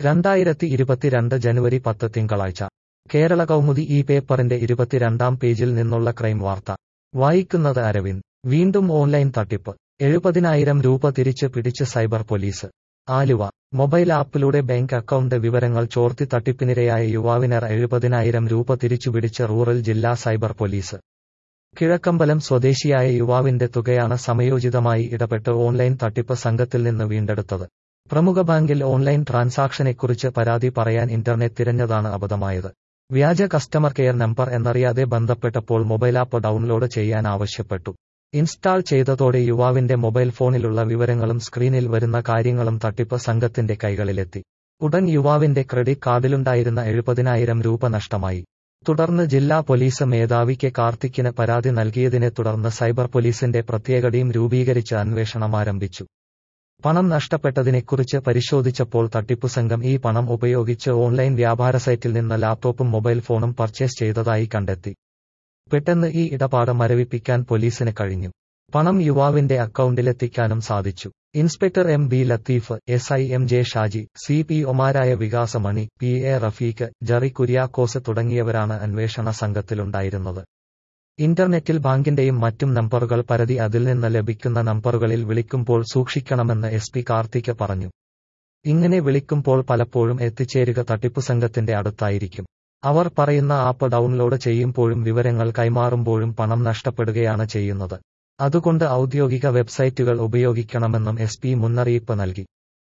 രണ്ടായിരത്തി ഇരുപത്തിരണ്ട് ജനുവരി പത്ത് തിങ്കളാഴ്ച കേരള കൗമുദി ഈ പേപ്പറിന്റെ ഇരുപത്തിരണ്ടാം പേജിൽ നിന്നുള്ള ക്രൈം വാർത്ത വായിക്കുന്നത് അരവിന്ദ് വീണ്ടും ഓൺലൈൻ തട്ടിപ്പ് എഴുപതിനായിരം രൂപ തിരിച്ച് പിടിച്ച് സൈബർ പോലീസ് ആലുവ മൊബൈൽ ആപ്പിലൂടെ ബാങ്ക് അക്കൗണ്ട് വിവരങ്ങൾ ചോർത്തി തട്ടിപ്പിനിരയായ യുവാവിനർ എഴുപതിനായിരം രൂപ തിരിച്ചുപിടിച്ച് റൂറൽ ജില്ലാ സൈബർ പോലീസ് കിഴക്കമ്പലം സ്വദേശിയായ യുവാവിന്റെ തുകയാണ് സമയോചിതമായി ഇടപെട്ട് ഓൺലൈൻ തട്ടിപ്പ് സംഘത്തിൽ നിന്ന് വീണ്ടെടുത്തത് പ്രമുഖ ബാങ്കിൽ ഓൺലൈൻ ട്രാൻസാക്ഷനെക്കുറിച്ച് പരാതി പറയാൻ ഇന്റർനെറ്റ് തിരഞ്ഞതാണ് അബദ്ധമായത് വ്യാജ കസ്റ്റമർ കെയർ നമ്പർ എന്നറിയാതെ ബന്ധപ്പെട്ടപ്പോൾ മൊബൈൽ ആപ്പ് ഡൗൺലോഡ് ചെയ്യാൻ ആവശ്യപ്പെട്ടു ഇൻസ്റ്റാൾ ചെയ്തതോടെ യുവാവിന്റെ മൊബൈൽ ഫോണിലുള്ള വിവരങ്ങളും സ്ക്രീനിൽ വരുന്ന കാര്യങ്ങളും തട്ടിപ്പ് സംഘത്തിന്റെ കൈകളിലെത്തി ഉടൻ യുവാവിന്റെ ക്രെഡിറ്റ് കാർഡിലുണ്ടായിരുന്ന എഴുപതിനായിരം രൂപ നഷ്ടമായി തുടർന്ന് ജില്ലാ പോലീസ് മേധാവി കെ കാർത്തിക്കിന് പരാതി നൽകിയതിനെ തുടർന്ന് സൈബർ പോലീസിന്റെ പ്രത്യേക ടീം രൂപീകരിച്ച് അന്വേഷണം ആരംഭിച്ചു പണം നഷ്ടപ്പെട്ടതിനെക്കുറിച്ച് പരിശോധിച്ചപ്പോൾ തട്ടിപ്പു സംഘം ഈ പണം ഉപയോഗിച്ച് ഓൺലൈൻ വ്യാപാര സൈറ്റിൽ നിന്ന് ലാപ്ടോപ്പും മൊബൈൽ ഫോണും പർച്ചേസ് ചെയ്തതായി കണ്ടെത്തി പെട്ടെന്ന് ഈ ഇടപാട് മരവിപ്പിക്കാൻ പോലീസിന് കഴിഞ്ഞു പണം യുവാവിന്റെ അക്കൗണ്ടിലെത്തിക്കാനും സാധിച്ചു inspector M B Latheef S I M J Shaji C P ഒമാരായ Vikasamani P A Rafeeq Jerry Kuriakose തുടങ്ങിയവരാണ് അന്വേഷണ സംഘത്തിലുണ്ടായിരുന്നത് ഇന്റർനെറ്റിൽ ബാങ്കിന്റെയും മറ്റും നമ്പറുകൾ പരതി അതിൽ നിന്ന് ലഭിക്കുന്ന നമ്പറുകളിൽ വിളിക്കുമ്പോൾ സൂക്ഷിക്കണമെന്ന് എസ് പി കാർത്തിക് പറഞ്ഞു ഇങ്ങനെ വിളിക്കുമ്പോൾ പലപ്പോഴും എത്തിച്ചേരുക തട്ടിപ്പു സംഘത്തിന്റെ അടുത്തായിരിക്കും അവർ പറയുന്ന ആപ്പ് ഡൗൺലോഡ് ചെയ്യുമ്പോഴും വിവരങ്ങൾ കൈമാറുമ്പോഴും പണം നഷ്ടപ്പെടുകയാണ് ചെയ്യുന്നത് അതുകൊണ്ട് ഔദ്യോഗിക വെബ്സൈറ്റുകൾ ഉപയോഗിക്കണമെന്നും എസ് പി മുന്നറിയിപ്പ് നൽകി